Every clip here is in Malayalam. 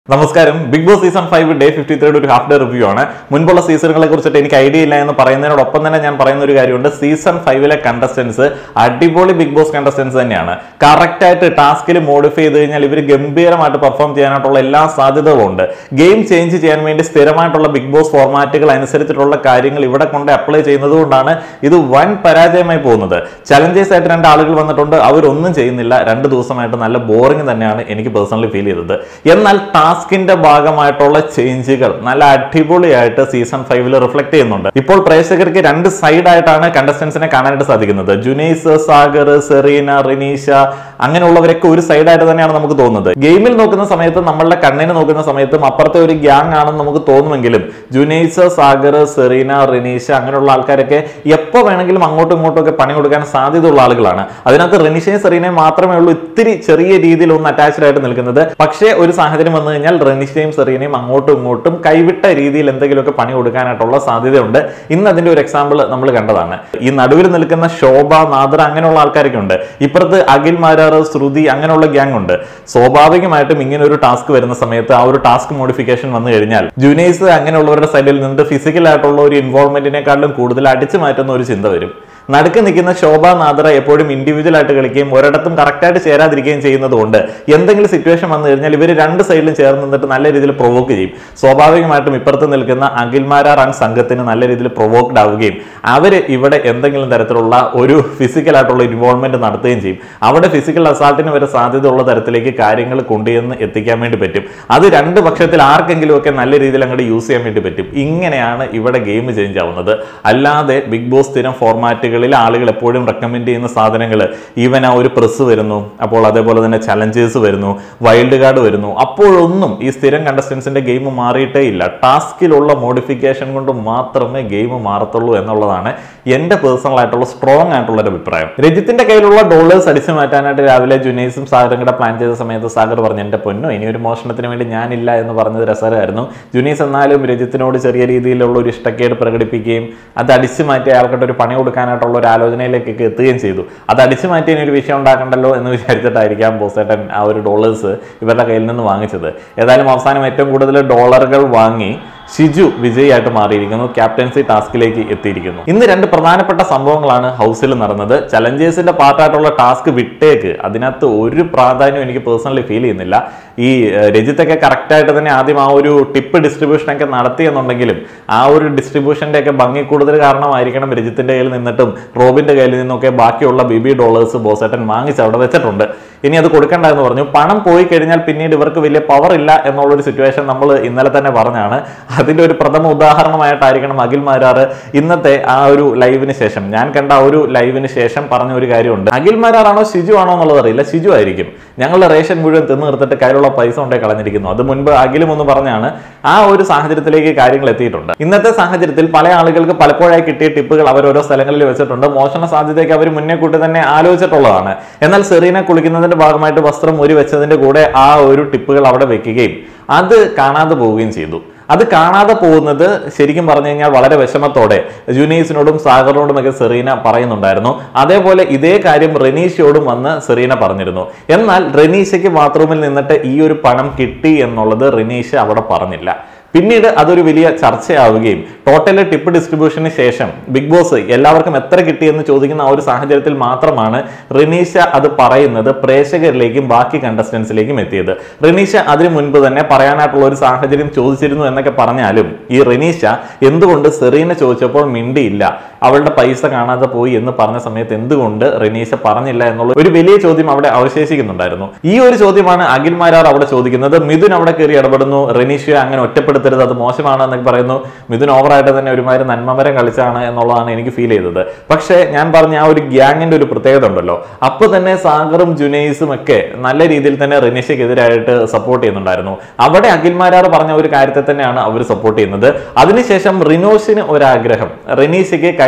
നമസ്കാരം Bigg Boss season five day fifty ത്രീയുടെ ഒരു ഹാഫ് ഡേ റിവ്യൂ ആണ് മുൻപുള്ള സീസണുകളെ കുറിച്ചിട്ട് എനിക്ക് ഐഡിയ ഇല്ല എന്ന് പറയുന്നതിനോടൊപ്പം തന്നെ ഞാൻ പറയുന്ന ഒരു കാര്യമുണ്ട് സീസൺ ഫൈവിലെ കണ്ടസ്റ്റൻസ് അടിപൊളി ബിഗ് ബോസ് കണ്ടസ്റ്റൻസ് തന്നെയാണ് കറക്റ്റ് ആയിട്ട് ടാസ്കിൽ മോഡിഫൈ ചെയ്ത് കഴിഞ്ഞാൽ ഇവർ ഗംഭീരമായിട്ട് പെർഫോം ചെയ്യാനായിട്ടുള്ള എല്ലാ സാധ്യതകളും ഉണ്ട് ഗെയിം ചേഞ്ച് ചെയ്യാൻ വേണ്ടി സ്ഥിരമായിട്ടുള്ള ബിഗ് ബോസ് ഫോർമാറ്റുകൾ അനുസരിച്ചിട്ടുള്ള കാര്യങ്ങൾ ഇവിടെ കൊണ്ട് അപ്ലൈ ചെയ്യുന്നത് കൊണ്ടാണ് ഇത് വൻ പരാജയമായി പോകുന്നത് ചലഞ്ചേഴ്സ് ആയിട്ട് രണ്ട് ആളുകൾ വന്നിട്ടുണ്ട് അവരൊന്നും ചെയ്യുന്നില്ല രണ്ട് ദിവസമായിട്ട് നല്ല ബോറിംഗ് തന്നെയാണ് എനിക്ക് പേഴ്സണലി ഫീൽ ചെയ്തത് എന്നാൽ ടാസ്കിന്റെ ഭാഗമായിട്ടുള്ള ചേഞ്ചുകൾ നല്ല അടിപൊളിയായിട്ട് സീസൺ ഫൈവിൽ റിഫ്ലക്ട് ചെയ്യുന്നുണ്ട് ഇപ്പോൾ പ്രേക്ഷകർക്ക് രണ്ട് സൈഡ് ആയിട്ടാണ് കണ്ടസ്റ്റൻസിനെ കാണാനായിട്ട് സാധിക്കുന്നത് ജുനൈസ് സാഗർ സെറീന റിനീഷ അങ്ങനെയുള്ളവരൊക്കെ ഒരു സൈഡായിട്ട് തന്നെയാണ് നമുക്ക് തോന്നുന്നത് ഗെയിമിൽ നോക്കുന്ന സമയത്ത് നമ്മളുടെ കണ്ണിന് നോക്കുന്ന സമയത്തും അപ്പുറത്തെ ഒരു ഗ്യാങ് ആണെന്ന് നമുക്ക് തോന്നുമെങ്കിലും ജുനൈസ് സാഗർ സെറീന റിനീഷ അങ്ങനെയുള്ള ആൾക്കാരൊക്കെ എപ്പോൾ വേണമെങ്കിലും അങ്ങോട്ടും ഇങ്ങോട്ടും ഒക്കെ പണി കൊടുക്കാൻ സാധ്യതയുള്ള ആളുകളാണ് അതിനകത്ത് റിനീഷയും സെറീനയും മാത്രമേ ഉള്ളൂ ഇത്തിരി ചെറിയ രീതിയിൽ ഒന്ന് അറ്റാച്ച്ഡ് ആയിട്ട് നിൽക്കുന്നത് പക്ഷേ ഒരു സാഹചര്യം വന്നു കഴിഞ്ഞാൽ റെനിഷയും സെറീനയും അങ്ങോട്ടും ഇങ്ങോട്ടും കൈവിട്ട രീതിയിൽ എന്തെങ്കിലുമൊക്കെ പണി കൊടുക്കാനായിട്ടുള്ള സാധ്യതയുണ്ട് ഇന്ന് അതിന്റെ ഒരു എക്സാമ്പിൾ നമ്മൾ കണ്ടതാണ് ഈ നടുവിൽ നിൽക്കുന്ന ശോഭ നാദർ അങ്ങനെയുള്ള ആൾക്കാരൊക്കെ ഉണ്ട് ഇപ്പുറത്ത് അഖിൽ മാരാർ ശ്രുതി അങ്ങനെയുള്ള ഗ്യാങ് ഉണ്ട് സ്വാഭാവികമായിട്ടും ഇങ്ങനെ ഒരു ടാസ്ക് വരുന്ന സമയത്ത് ആ ഒരു ടാസ്ക് മോഡിഫിക്കേഷൻ വന്നു കഴിഞ്ഞാൽ ജൂനിയേഴ്സ് അങ്ങനെയുള്ളവരുടെ സൈഡിൽ നിന്ന് ഫിസിക്കൽ ആയിട്ടുള്ള ഒരു ഇൻവോൾവ്മെന്റിനെക്കാളും കൂടുതൽ അടിച്ചു മാറ്റുന്ന ഒരു ചിന്ത വരും നടുക്ക് നിൽക്കുന്ന ശോഭ നാദറ എപ്പോഴും ഇൻഡിവിജ്വൽ ആയിട്ട് കളിക്കുകയും ഒരിടത്തും കറക്റ്റായിട്ട് ചേരാതിരിക്കുകയും ചെയ്യുന്നത് കൊണ്ട് എന്തെങ്കിലും സിറ്റുവേഷൻ വന്നു കഴിഞ്ഞാൽ ഇവർ രണ്ട് സൈഡിലും ചേർന്ന് നിന്നിട്ട് നല്ല രീതിയിൽ പ്രൊവോക്ക് ചെയ്യും സ്വാഭാവികമായിട്ടും ഇപ്പുറത്ത് നിൽക്കുന്ന അഖിൽമാരാർ ആൻഡ് സംഘത്തിന് നല്ല രീതിയിൽ പ്രൊവോക്ഡ് ആവുകയും അവർ ഇവിടെ എന്തെങ്കിലും തരത്തിലുള്ള ഒരു ഫിസിക്കൽ ആയിട്ടുള്ള ഇൻവോൾവ്മെന്റ് നടത്തുകയും ചെയ്യും അവിടെ ഫിസിക്കൽ അസാൾട്ടിന് വരെ സാധ്യതയുള്ള തരത്തിലേക്ക് കാര്യങ്ങൾ കൊണ്ടുചെന്ന് എത്തിക്കാൻ വേണ്ടി പറ്റും അത് രണ്ട് പക്ഷത്തിൽ ആർക്കെങ്കിലും ഒക്കെ നല്ല രീതിയിൽ അങ്ങോട്ട് യൂസ് ചെയ്യാൻ വേണ്ടി പറ്റും ഇങ്ങനെയാണ് ഇവിടെ ഗെയിം ചേഞ്ച് ആവുന്നത് അല്ലാതെ ബിഗ് ബോസ് സ്ഥിരം ഫോർമാറ്റുകളിൽ ആളുകൾ എപ്പോഴും റെക്കമെൻഡ് ചെയ്യുന്ന സാധനങ്ങൾ ഈവൻ ആ ഒരു പ്രസ് വരുന്നു അപ്പോൾ അതേപോലെ തന്നെ ചലഞ്ചേഴ്സ് വരുന്നു വൈൽഡ് കാർഡ് വരുന്നു അപ്പോഴൊന്നും ഈ സ്ഥിരം കണ്ടസ്റ്റൻസിന്റെ ഗെയിം മാറിയിട്ടേ ഇല്ല ടാസ്കിലുള്ള മോഡിഫിക്കേഷൻ കൊണ്ട് മാത്രമേ ഗെയിം മാറത്തുള്ളൂ എന്നുള്ളതാണ് എന്റെ പേഴ്സണൽ ആയിട്ടുള്ള സ്ട്രോങ് ആയിട്ടുള്ള ഒരു അഭിപ്രായം രജിത്തിന്റെ കയ്യിലുള്ള ഡോളേഴ്സ് അടിച്ചു മാറ്റാനായിട്ട് രാവിലെ ജുനൈസും സാഗറും കൂടെ പ്ലാൻ ചെയ്ത സമയത്ത് സാഗർ പറഞ്ഞു എന്റെ പൊന്നോ ഇനി ഒരു മോഷണത്തിന് വേണ്ടി ഞാനില്ല എന്ന് പറഞ്ഞത് രസകരമായിരുന്നു ജുനൈസ് എന്നാലും രജിത്തിനോട് ചെറിയ രീതിയിലുള്ള ഒരു ഇഷ്ടക്കേട് പ്രകടിപ്പിക്കുകയും അത് അടിച്ചു മാറ്റി അയാൾക്കിട്ട് ഒരു പണി കൊടുക്കാനായിട്ടുള്ള ഒരു ആലോചനയിലേക്കൊക്കെ എത്തുകയും ചെയ്തു അത് അടിച്ചു മാറ്റി ഇനി ഒരു വിഷയം ഉണ്ടാക്കണ്ടല്ലോ എന്ന് വിചാരിച്ചിട്ടായിരിക്കാം ബോസേട്ടൻ ആ ഒരു ഡോളേഴ്സ് ഇവരുടെ കയ്യിൽ നിന്ന് വാങ്ങിച്ചത് ഏതായാലും അവസാനം ഏറ്റവും കൂടുതൽ ഡോളറുകൾ വാങ്ങി ഷിജു വിജയിയായിട്ട് മാറിയിരിക്കുന്നു ക്യാപ്റ്റൻസി ടാസ്കിലേക്ക് എത്തിയിരിക്കുന്നു ഇന്ന് രണ്ട് പ്രധാനപ്പെട്ട സംഭവങ്ങളാണ് ഹൗസിൽ നടന്നത് ചലഞ്ചേഴ്സിന്റെ പാർട്ടായിട്ടുള്ള ടാസ്ക് വിട്ടേക്ക് അതിനകത്ത് ഒരു പ്രാധാന്യം എനിക്ക് പേഴ്സണലി ഫീൽ ചെയ്യുന്നില്ല ഈ ഏഹ്, രജിത്തൊക്കെ കറക്റ്റ് ആയിട്ട് തന്നെ ആദ്യം ആ ഒരു ടിപ്പ് ഡിസ്ട്രിബ്യൂഷൻ ഒക്കെ നടത്തിയെന്നുണ്ടെങ്കിലും ആ ഒരു ഡിസ്ട്രിബ്യൂഷന്റെ ഒക്കെ ഭംഗി കൂടുതൽ കാരണമായിരിക്കണം രജിത്തിന്റെ കയ്യിൽ നിന്നിട്ടും റോബിന്റെ കയ്യിൽ നിന്നൊക്കെ ബാക്കിയുള്ള ബി ബി ഡോളേഴ്സ് ബോസേട്ടൻ വാങ്ങിച്ച് അവിടെ വെച്ചിട്ടുണ്ട് ഇനി അത് കൊടുക്കണ്ട എന്ന് പറഞ്ഞു പണം പോയി കഴിഞ്ഞാൽ പിന്നീട് ഇവർക്ക് വലിയ പവർ ഇല്ല എന്നുള്ളൊരു സിറ്റുവേഷൻ നമ്മൾ ഇന്നലെ തന്നെ പറഞ്ഞാണ് അതിന്റെ ഒരു പ്രഥമ ഉദാഹരണമായിട്ടായിരിക്കണം അഖിൽ മാരാറ് ഇന്നത്തെ ആ ഒരു ലൈവിന് ശേഷം ഞാൻ കണ്ട ആ ഒരു ലൈവിന് ശേഷം പറഞ്ഞ ഒരു കാര്യമുണ്ട് അഖിൽ മാരാറാണോ ഷിജു ആണോ എന്നുള്ളത് അറിയില്ല ഷിജു ആയിരിക്കും ഞങ്ങളുടെ റേഷൻ മുഴുവൻ തിന്നു നിർത്തിട്ട് കയ്യിലുള്ള പൈസ കൊണ്ടേ കളഞ്ഞിരിക്കുന്നു അത് മുൻപ് അഖിലും ഒന്ന് പറഞ്ഞാണ് ആ ഒരു സാഹചര്യത്തിലേക്ക് കാര്യങ്ങൾ എത്തിയിട്ടുണ്ട് ഇന്നത്തെ സാഹചര്യത്തിൽ പല ആളുകൾക്ക് പലപ്പോഴായി കിട്ടിയ ടിപ്പുകൾ അവർ ഓരോ സ്ഥലങ്ങളിൽ വെച്ചിട്ടുണ്ട് മോഷണ സാധ്യതയൊക്കെ അവർ മുന്നേ കൂട്ടി തന്നെ ആലോചിച്ചിട്ടുള്ളതാണ് എന്നാൽ സെറീന കുളിക്കുന്നതിന്റെ ഭാഗമായിട്ട് വസ്ത്രം ഒരു വെച്ചതിന്റെ കൂടെ ആ ഒരു ടിപ്പുകൾ അവിടെ വെക്കുകയും അത് കാണാതെ പോവുകയും ചെയ്തു അത് കാണാതെ പോകുന്നത് ശരിക്കും പറഞ്ഞു കഴിഞ്ഞാൽ വളരെ വിഷമത്തോടെ ജൂനീസിനോടും സാഗറിനോടും ഒക്കെ സെറീന പറയുന്നുണ്ടായിരുന്നു അതേപോലെ ഇതേ കാര്യം റെനീഷയോടും വന്ന് സെറീന പറഞ്ഞിരുന്നു എന്നാൽ റെനീഷയ്ക്ക് ബാത്റൂമിൽ നിന്നിട്ട് ഈ ഒരു പണം കിട്ടി എന്നുള്ളത് റെനീഷ അവിടെ പറഞ്ഞില്ല പിന്നീട് അതൊരു വലിയ ചർച്ചയാവുകയും ടോട്ടൽ ടിപ്പ് ഡിസ്ട്രിബ്യൂഷന് ശേഷം ബിഗ് ബോസ് എല്ലാവർക്കും എത്ര കിട്ടിയെന്ന് ചോദിക്കുന്ന ആ ഒരു സാഹചര്യത്തിൽ മാത്രമാണ് റിനീഷ അത് പറയുന്നത് പ്രേക്ഷകരിലേക്കും ബാക്കി കണ്ടസ്റ്റൻസിലേക്കും എത്തിയത് റിനീഷ അതിനു മുൻപ് തന്നെ പറയാനായിട്ടുള്ള ഒരു സാഹചര്യം ചോദിച്ചിരുന്നു എന്നൊക്കെ പറഞ്ഞാലും ഈ റിനീഷ എന്തുകൊണ്ട് സെറീന ചോദിച്ചപ്പോൾ മിണ്ടിയില്ല അവളുടെ പൈസ കാണാതെ പോയി എന്ന് പറഞ്ഞ സമയത്ത് എന്തുകൊണ്ട് റിനീഷ പറഞ്ഞില്ല എന്നുള്ള ഒരു വലിയ ചോദ്യം അവിടെ അവശേഷിക്കുന്നുണ്ടായിരുന്നു ഈ ഒരു ചോദ്യമാണ് അഖിൽ മാരാർ അവിടെ ചോദിക്കുന്നത് മിഥുൻ അവിടെ കയറി ഇടപെടുന്നു റിനീഷയെ അങ്ങനെ ഒറ്റപ്പെടുത്തരുത് അത് മോശമാണ് എന്നൊക്കെ പറയുന്നു മിഥുൻ ഓവറായിട്ട് തന്നെ ഒരുമാതിരി നന്മമരം കളിച്ചാണ് എന്നുള്ളതാണ് എനിക്ക് ഫീൽ ചെയ്തത് പക്ഷേ ഞാൻ പറഞ്ഞ ആ ഒരു ഗ്യാങ്ങിന്റെ ഒരു പ്രത്യേകത ഉണ്ടല്ലോ അപ്പൊ തന്നെ സാഗറും ജുനൈസും ഒക്കെ നല്ല രീതിയിൽ തന്നെ റിനീഷയ്ക്കെതിരായിട്ട് സപ്പോർട്ട് ചെയ്യുന്നുണ്ടായിരുന്നു അവിടെ അഖിൽ മാരാർ പറഞ്ഞ ഒരു കാര്യത്തെ തന്നെയാണ് അവർ സപ്പോർട്ട് ചെയ്യുന്നത് അതിനുശേഷം റിനോഷിന് ഒരാഗ്രഹം റിനീഷയ്ക്ക് കൈ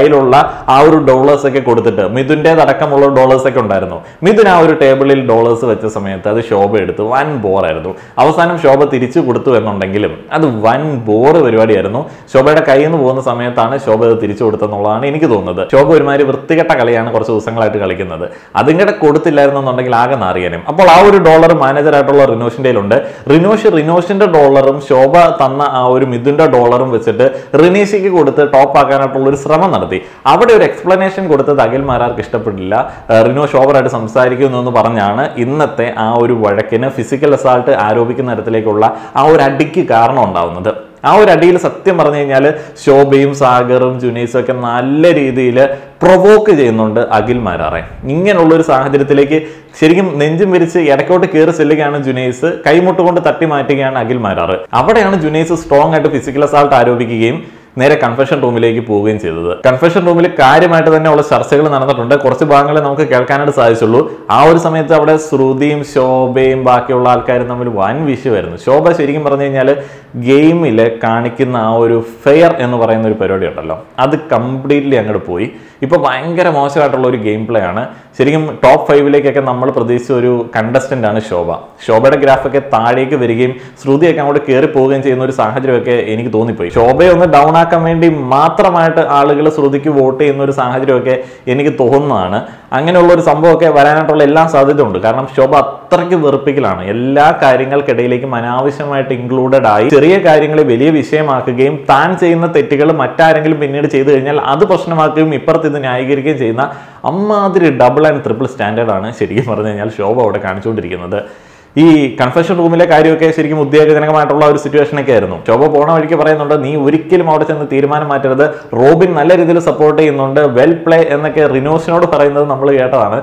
കയ്യിലുള്ള ആ ഒരു ഡോളേഴ്സ് ഒക്കെ കൊടുത്തിട്ട് മിഥുൻ്റെതടക്കമുള്ള ഡോളേഴ്സ് ഒക്കെ ഉണ്ടായിരുന്നു മിഥുൻ ആ ഒരു ടേബിളിൽ ഡോളേഴ്സ് വെച്ച സമയത്ത് അത് ശോഭ എടുത്ത് വൻ ബോറായിരുന്നു അവസാനം ശോഭ തിരിച്ചു കൊടുത്തു എന്നുണ്ടെങ്കിലും അത് വൻ ബോറ് പരിപാടിയായിരുന്നു ശോഭയുടെ കയ്യിൽ നിന്ന് പോകുന്ന സമയത്താണ് ശോഭ അത് തിരിച്ചു കൊടുത്തെന്നുള്ളതാണ് എനിക്ക് തോന്നുന്നത് ശോഭ ഒരുമാതിരി വൃത്തികെട്ട കളിയാണ് കുറച്ച് ദിവസങ്ങളായിട്ട് കളിക്കുന്നത് അതിങ്ങടെ കൊടുത്തില്ലായിരുന്നെന്നുണ്ടെങ്കിൽ ആകെ നാറിയാനും അപ്പോൾ ആ ഒരു ഡോളർ മാനേജറായിട്ടുള്ള റിനോഷിന്റെ കയ്യിലുണ്ട് റിനോഷ് റിനോഷിന്റെ ഡോളറും ശോഭ തന്ന ആ ഒരു മിഥുന്റെ ഡോളറും വെച്ചിട്ട് റിനീഷിക്ക് കൊടുത്ത് ടോപ്പ് ആക്കാനായിട്ടുള്ള ഒരു ശ്രമം നടത്തി അവിടെ ഒരു എക്സ്പ്ലനേഷൻ കൊടുത്തത് അഖിൽ മാരാർക്ക് ഇഷ്ടപ്പെട്ടില്ല ഏഹ് റിനോഷ് ഓവറായിട്ട് സംസാരിക്കുന്നു എന്ന് പറഞ്ഞാണ് ഇന്നത്തെ ആ ഒരു വഴക്കിന് ഫിസിക്കൽ അസാൾട്ട് ആരോപിക്കുന്ന തരത്തിലേക്കുള്ള ആ ഒരു അടിക്ക് കാരണം ഉണ്ടാവുന്നത് ആ ഒരു അടിയിൽ സത്യം പറഞ്ഞു കഴിഞ്ഞാൽ ശോഭയും സാഗറും ജുനൈസും ഒക്കെ നല്ല രീതിയിൽ പ്രൊവോക്ക് ചെയ്യുന്നുണ്ട് അഖിൽ മാരാറെ ഇങ്ങനെയുള്ള ഒരു സാഹചര്യത്തിലേക്ക് ശരിക്കും നെഞ്ചും വിരിച്ച് ഇടയ്ക്കോട്ട് കയറി ചെല്ലുകയാണ് ജുനൈസ് കൈമുട്ടുകൊണ്ട് തട്ടി മാറ്റുകയാണ് അഖിൽ മാരാറ് അവിടെയാണ് ജുനൈസ് സ്ട്രോങ് ആയിട്ട് ഫിസിക്കൽ അസാൾട്ട് ആരോപിക്കുകയും നേരെ കൺഫെഷൻ റൂമിലേക്ക് പോവുകയും ചെയ്തത് കൺഫെഷൻ റൂമിൽ കാര്യമായിട്ട് തന്നെ ഉള്ള ചർച്ചകൾ നടന്നിട്ടുണ്ട് കുറച്ച് ഭാഗങ്ങളെ നമുക്ക് കേൾക്കാനായിട്ട് സാധിച്ചുള്ളൂ ആ ഒരു സമയത്ത് അവിടെ ശ്രുതിയും ശോഭയും ബാക്കിയുള്ള ആൾക്കാരും തമ്മിൽ വൻ വിഷയമായിരുന്നു ശോഭ ശരിക്കും പറഞ്ഞു കഴിഞ്ഞാൽ ഗെയിമിൽ കാണിക്കുന്ന ആ ഒരു ഫെയർ എന്ന് പറയുന്ന ഒരു പരിപാടി ഉണ്ടല്ലോ അത് കംപ്ലീറ്റ്ലി അങ്ങോട്ട് പോയി ഇപ്പൊ ഭയങ്കര മോശമായിട്ടുള്ള ഒരു ഗെയിം പ്ലേ ആണ് ശരിക്കും ടോപ്പ് ഫൈവിലേക്കൊക്കെ നമ്മൾ പ്രതീക്ഷിച്ച ഒരു കണ്ടസ്റ്റന്റ് ആണ് ശോഭ ശോഭയുടെ ഗ്രാഫൊക്കെ താഴേക്ക് വരികയും ശ്രുതിയൊക്കെ അങ്ങോട്ട് കയറി പോവുകയും ചെയ്യുന്ന ഒരു സാഹചര്യമൊക്കെ എനിക്ക് തോന്നിപ്പോയി ശോഭയെ ഒന്ന് ഡൗൺ ആക്കാൻ വേണ്ടി മാത്രമായിട്ട് ആളുകൾ ശ്രുതിക്ക് വോട്ട് ചെയ്യുന്ന ഒരു സാഹചര്യമൊക്കെ എനിക്ക് തോന്നുന്നതാണ് അങ്ങനെയുള്ള ഒരു സംഭവമൊക്കെ വരാനായിട്ടുള്ള എല്ലാ സാധ്യതയുണ്ട് കാരണം ശോഭ അത്രയ്ക്ക് വെറുപ്പിക്കലാണ് എല്ലാ കാര്യങ്ങൾക്കിടയിലേക്കും അനാവശ്യമായിട്ട് ഇൻക്ലൂഡഡ് ആയി ചെറിയ കാര്യങ്ങളെ വലിയ വിഷയമാക്കുകയും താൻ ചെയ്യുന്ന തെറ്റുകൾ മറ്റാരെങ്കിലും പിന്നീട് ചെയ്തു കഴിഞ്ഞാൽ അത് പ്രശ്നമാക്കുകയും ഇപ്പുറത്ത് ഇത് ന്യായീകരിക്കുകയും ചെയ്യുന്ന അമ്മാതിരി ഡബിൾ ആൻഡ് ട്രിപ്പിൾ സ്റ്റാൻഡേർഡ് ആണ് ശരിക്കും പറഞ്ഞു കഴിഞ്ഞാൽ ശോഭ അവിടെ കാണിച്ചുകൊണ്ടിരിക്കുന്നത് ഈ കൺഫെഷൻ റൂമിലെ കാര്യമൊക്കെ ശരിക്കും ഉദ്യോഗജനകമായിട്ടുള്ള ഒരു സിറ്റുവേഷൻ ഒക്കെ ആയിരുന്നു ശോഭ പോണ വഴിക്ക് പറയുന്നുണ്ട് നീ ഒരിക്കലും അവിടെ ചെന്ന് തീരുമാനം മാറ്റരുത് റോബിൻ നല്ല രീതിയിൽ സപ്പോർട്ട് ചെയ്യുന്നുണ്ട് വെൽ പ്ലേ എന്നൊക്കെ റിനോസിനോട് പറയുന്നത് നമ്മൾ കേട്ടതാണ്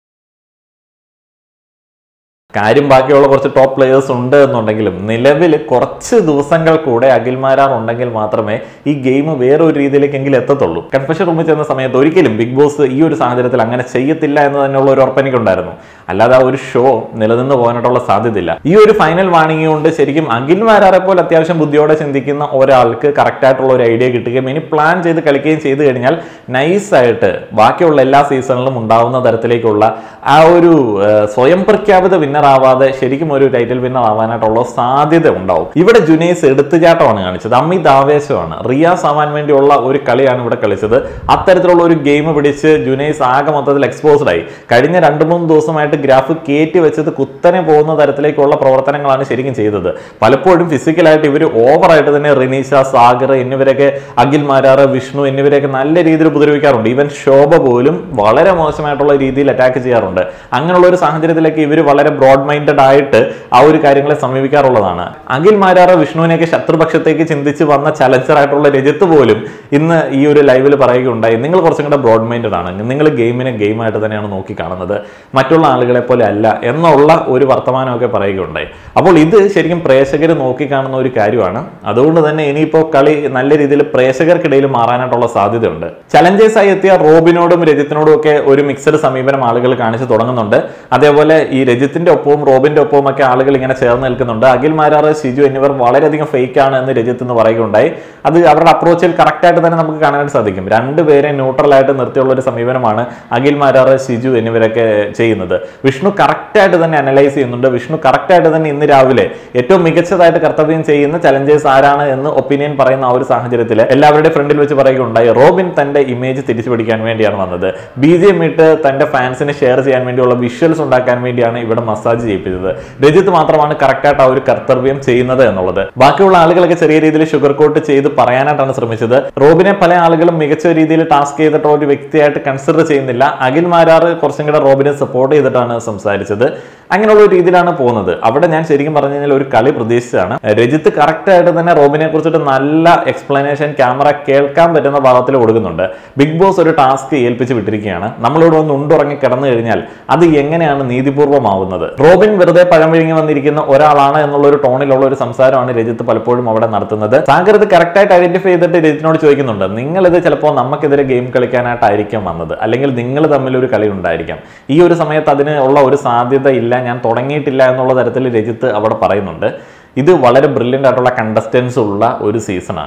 കാര്യം ബാക്കിയുള്ള കുറച്ച് ടോപ്പ് പ്ലേയേഴ്സ് ഉണ്ട് എന്നുണ്ടെങ്കിലും നിലവിൽ കുറച്ച് ദിവസങ്ങൾ കൂടെ അഖിൽമാരാർ ഉണ്ടെങ്കിൽ മാത്രമേ ഈ ഗെയിം വേറെ ഒരു രീതിയിലേക്കെങ്കിലും എത്തത്തുള്ളൂ കൺഫെഷൻ റൂമിൽ ചെന്ന സമയത്ത് ഒരിക്കലും ബിഗ് ബോസ് ഈ ഒരു സാഹചര്യത്തിൽ അങ്ങനെ ചെയ്യത്തില്ല എന്ന് തന്നെയുള്ള ഒരു ഉറപ്പെനിക്കുണ്ടായിരുന്നു അല്ലാതെ ആ ഒരു ഷോ നിലനിന്ന് പോകാനായിട്ടുള്ള സാധ്യതയില്ല ഈ ഒരു ഫൈനൽ വാണിംഗ് കൊണ്ട് ശരിക്കും അഖിൽമാരാറെ പോലെ അത്യാവശ്യം ബുദ്ധിയോടെ ചിന്തിക്കുന്ന ഒരാൾക്ക് കറക്റ്റ് ആയിട്ടുള്ള ഒരു ഐഡിയ കിട്ടുകയും ഇനി പ്ലാൻ ചെയ്ത് കളിക്കുകയും ചെയ്തു കഴിഞ്ഞാൽ നൈസായിട്ട് ബാക്കിയുള്ള എല്ലാ സീസണിലും ഉണ്ടാവുന്ന തരത്തിലേക്കുള്ള ആ ഒരു ഏഹ്, സ്വയം പ്രഖ്യാപിത വിന്നർ ആവാതെ ശരിക്കും ഒരു ടൈറ്റിൽ വിന്നർ ആവാനായിട്ടുള്ള സാധ്യത ഉണ്ടാവും ഇവിടെ ജുനൈസ് എടുത്തുചാട്ടമാണ് കാണിച്ചത് അമിത് ആവേശമാണ് റിയാസ് ആവാൻ വേണ്ടിയുള്ള ഒരു കളിയാണ് ഇവിടെ കളിച്ചത് അത്തരത്തിലുള്ള ഒരു ഗെയിം പിടിച്ച് ജുനൈസ് ആകെ മൊത്തത്തിൽ എക്സ്പോസ്ഡ് ആയി കഴിഞ്ഞ രണ്ട് മൂന്ന് ദിവസമായിട്ട് ഗ്രാഫ് കയറ്റി വെച്ചത് കുത്തനെ പോകുന്ന തരത്തിലേക്കുള്ള പ്രവർത്തനങ്ങളാണ് ശരിക്കും ചെയ്തത് പലപ്പോഴും ഫിസിക്കലായിട്ട് ഇവർ ഓവറായിട്ട് തന്നെ റിനീഷ സാഗർ എന്നിവരൊക്കെ അഖിൽ മാരാറ് വിഷ്ണു എന്നിവരെയൊക്കെ നല്ല രീതിയിൽ ഉപദ്രവിക്കാറുണ്ട് ഈവൻ ശോഭ പോലും വളരെ മോശമായിട്ടുള്ള രീതിയിൽ അറ്റാക്ക് ചെയ്യാറുണ്ട് അങ്ങനെയുള്ള ഒരു സാഹചര്യത്തിലേക്ക് ഇവർ വളരെ ബ്രോഡ് മൈൻഡഡ് ആയിട്ട് ആ ഒരു കാര്യങ്ങളെ സമീപിക്കാറുള്ളതാണ് അഖിൽ മാരാറ് വിഷ്ണുവിനെയൊക്കെ ശത്രുപക്ഷത്തേക്ക് ചിന്തിച്ച് വന്ന ചലഞ്ചർ ആയിട്ടുള്ള രജിത്ത് പോലും ഇന്ന് ഈ ഒരു ലൈവിൽ പറയുകയുണ്ടായി നിങ്ങൾ കുറച്ചും കൂടെ ബ്രോഡ് മൈൻഡഡ് ആണ് നിങ്ങൾ ഗെയിമിനെ ഗെയിമായിട്ട് തന്നെയാണ് നോക്കി കാണുന്നത് മറ്റുള്ള ആളുകളെ പോലെ അല്ല എന്നുള്ള ഒരു വർത്തമാനമൊക്കെ പറയുകയുണ്ടായി അപ്പോൾ ഇത് ശരിക്കും പ്രേക്ഷകർ നോക്കി കാണുന്ന ഒരു കാര്യമാണ് അതുകൊണ്ട് തന്നെ ഇനിയിപ്പോൾ കളി നല്ല രീതിയിൽ പ്രേക്ഷകർക്കിടയിൽ മാറാനായിട്ടുള്ള സാധ്യതയുണ്ട് ചലഞ്ചേഴ്സ് ആയി എത്തിയ റോബിനോടും രജിത്തിനോടും ഒക്കെ ഒരു മിക്സഡ് സമീപനം ആളുകൾ കാണിച്ചു തുടങ്ങുന്നുണ്ട് അതേപോലെ ഈ രജിത്തിന്റെ ഒപ്പവും റോബിന്റെ ഒപ്പവും ഒക്കെ ആളുകൾ ഇങ്ങനെ ചേർന്ന് നിൽക്കുന്നുണ്ട് അഖിൽ മാരാറ് ഷിജു എന്നിവർ വളരെയധികം ഫേക്ക് ആണ് എന്ന് രജിത്ത് എന്ന് പറയുകയുണ്ടായി അത് അവരുടെ അപ്രോച്ചിൽ കറക്റ്റ് ആയിട്ട് തന്നെ നമുക്ക് കാണാനായിട്ട് സാധിക്കും രണ്ടുപേരെ ന്യൂട്രൽ ആയിട്ട് നിർത്തിയുള്ള ഒരു സമീപനമാണ് അഖിൽ മാരാറ് ഷിജു എന്നിവരൊക്കെ ചെയ്യുന്നത് വിഷ്ണു കറക്റ്റ് ആയിട്ട് തന്നെ അനലൈസ് ചെയ്യുന്നുണ്ട് വിഷ്ണു കറക്റ്റ് ആയിട്ട് തന്നെ ഇന്ന് രാവിലെ ഏറ്റവും മികച്ചതായിട്ട് കർത്തവ്യം ചെയ്യുന്ന ചലഞ്ചേഴ്സ് ആരാണ് എന്ന് ഒപ്പീനിയൻ പറയുന്ന ആ ഒരു സാഹചര്യത്തിൽ എല്ലാവരുടെയും ഫ്രണ്ടിൽ വെച്ച് പറയുകയുണ്ടായി റോബിൻ തന്റെ ഇമേജ് തിരിച്ചു പിടിക്കാൻ വേണ്ടിയാണ് വന്നത് ബി ജെ ഇട്ട് തന്റെ ഫാൻസിന് ഷെയർ ചെയ്യാൻ വേണ്ടിയുള്ള വിഷ്വൽസ് ഉണ്ടാക്കാൻ വേണ്ടിയാണ് ഇവിടെ മസാജ് ചെയ്യിപ്പിച്ചത് രജിത്ത് മാത്രമാണ് കറക്റ്റ് ആയിട്ട് ആ ഒരു കർത്തവ്യം ചെയ്യുന്നത് എന്നുള്ളത് ബാക്കിയുള്ള ആളുകളൊക്കെ ചെറിയ രീതിയിൽ ഷുഗർ കോട്ട് ചെയ്ത് പറയാനായിട്ടാണ് ശ്രമിച്ചത് റോബിനെ പല ആളുകളും മികച്ച രീതിയിൽ ടാസ്ക് ചെയ്തിട്ടുള്ള ഒരു വ്യക്തിയായിട്ട് കൺസിഡർ ചെയ്യുന്നില്ല അഖിൽ മാരാറ് കുറച്ചും കൂടെ റോബിനെ സപ്പോർട്ട് ചെയ്തിട്ടാണ് സംസാരിച്ചത് അങ്ങനെയുള്ള ഒരു രീതിയിലാണ് പോകുന്നത് അവിടെ ഞാൻ ശരിക്കും പറഞ്ഞു കഴിഞ്ഞാൽ ഒരു കളി പ്രതീക്ഷിച്ചാണ് രജിത്ത് കറക്റ്റ് ആയിട്ട് തന്നെ റോബിനെ കുറിച്ചിട്ട് നല്ല എക്സ്പ്ലനേഷൻ ക്യാമറ കേൾക്കാൻ പറ്റുന്ന ഭാഗത്തിൽ കൊടുക്കുന്നുണ്ട് ബിഗ് ബോസ് ഒരു ടാസ്ക് ഏൽപ്പിച്ച് വിട്ടിരിക്കുകയാണ് നമ്മളിവിടെ ഒന്ന് ഉണ്ടുറങ്ങി കിടന്നു കഴിഞ്ഞാൽ അത് എങ്ങനെയാണ് നീതിപൂർവമാവുന്നത് റോബിൻ വെറുതെ പഴം വിഴുങ്ങി വന്നിരിക്കുന്ന ഒരാളാണ് എന്നുള്ള ഒരു ടോണിലുള്ള ഒരു സംസാരമാണ് രജിത്ത് പലപ്പോഴും അവിടെ നടത്തുന്നത് സാഗർ ഇത് കറക്റ്റ് ആയിട്ട് ഐഡന്റിഫൈ ചെയ്തിട്ട് രജിത്തിനോട് ചോദിക്കുന്നുണ്ട് നിങ്ങൾ ഇത് ചിലപ്പോൾ നമുക്കെതിരെ ഗെയിം കളിക്കാനായിട്ടായിരിക്കും വന്നത് അല്ലെങ്കിൽ നിങ്ങൾ തമ്മിൽ ഒരു കളി ഉണ്ടായിരിക്കാം ഈ ഒരു സമയത്ത് അതിന് ഉള്ള ഒരു സാധ്യത ഇല്ല ഞാൻ തുടങ്ങിയിട്ടില്ല എന്നുള്ള തരത്തിൽ രജിത്ത് അവിടെ പറയുന്നുണ്ട് ഇത് വളരെ ബ്രില്യൻ്റ് ആയിട്ടുള്ള കണ്ടസ്റ്റൻസ് ഉള്ള ഒരു സീസണാണ്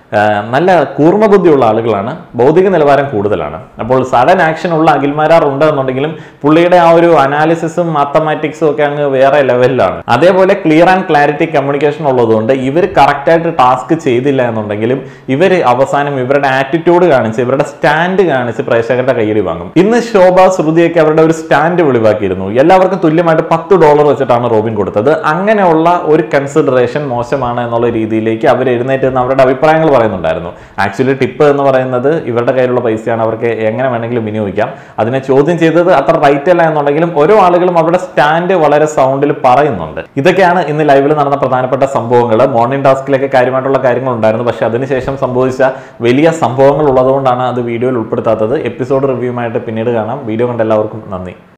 ആ, നല്ല കൂർമ്മ ബുദ്ധിയുള്ള ആളുകളാണ് ഭൗതിക നിലവാരം കൂടുതലാണ് അപ്പോൾ സഡൻ ആക്ഷൻ ഉള്ള അഖിൽമാരാർ ഉണ്ട് എന്നുണ്ടെങ്കിലും പുള്ളിയുടെ ആ ഒരു അനാലിസിസും മാത്തമാറ്റിക്സും ഒക്കെ അങ്ങ് വേറെ ലെവലിലാണ് അതേപോലെ ക്ലിയർ ആൻഡ് ക്ലാരിറ്റി കമ്മ്യൂണിക്കേഷൻ ഉള്ളതുകൊണ്ട് ഇവർ കറക്റ്റായിട്ട് ടാസ്ക് ചെയ്തില്ല എന്നുണ്ടെങ്കിലും ഇവർ അവസാനം ഇവരുടെ ആറ്റിറ്റ്യൂഡ് കാണിച്ച് ഇവരുടെ സ്റ്റാൻഡ് കാണിച്ച് പ്രേക്ഷകരുടെ കയ്യടി വാങ്ങും ഇന്ന് ശോഭ ശ്രുതിയൊക്കെ അവരുടെ ഒരു സ്റ്റാൻഡ് വെളിവാക്കിയിരുന്നു എല്ലാവർക്കും തുല്യമായിട്ട് പത്ത് ഡോളർ വെച്ചിട്ടാണ് റോബിൻ കൊടുത്തത് അങ്ങനെയുള്ള ഒരു കൺസിഡറേഷൻ മോശമാണ് എന്നുള്ള രീതിയിലേക്ക് അവർ എഴുന്നേറ്റ് നിന്ന് അവരുടെ അഭിപ്രായങ്ങൾ പറയുന്നുണ്ടായിരുന്നു ആക്ച്വലി ടിപ്പ് എന്ന് പറയുന്നത് ഇവരുടെ കയ്യിലുള്ള പൈസയാണ് അവർക്ക് എങ്ങനെ വേണമെങ്കിലും വിനിയോഗിക്കാം അതിനെ ചോദ്യം ചെയ്തത് അത്ര റൈറ്റ് അല്ല എന്നുണ്ടെങ്കിലും ഓരോ ആളുകളും അവരുടെ സ്റ്റാൻഡ് വളരെ സൗണ്ടിൽ പറയുന്നുണ്ട് ഇതൊക്കെയാണ് ഇന്ന് ലൈവിൽ നടന്ന പ്രധാനപ്പെട്ട സംഭവങ്ങൾ മോർണിംഗ് ടാസ്കിലൊക്കെ കാര്യമായിട്ടുള്ള കാര്യങ്ങൾ ഉണ്ടായിരുന്നു പക്ഷെ അതിനുശേഷം സംഭവിച്ച വലിയ സംഭവങ്ങൾ ഉള്ളതുകൊണ്ടാണ് അത് വീഡിയോയിൽ ഉൾപ്പെടുത്താത്തത് എപ്പിസോഡ് റിവ്യൂമായിട്ട് പിന്നീട് കാണാം വീഡിയോ കണ്ട എല്ലാവർക്കും നന്ദി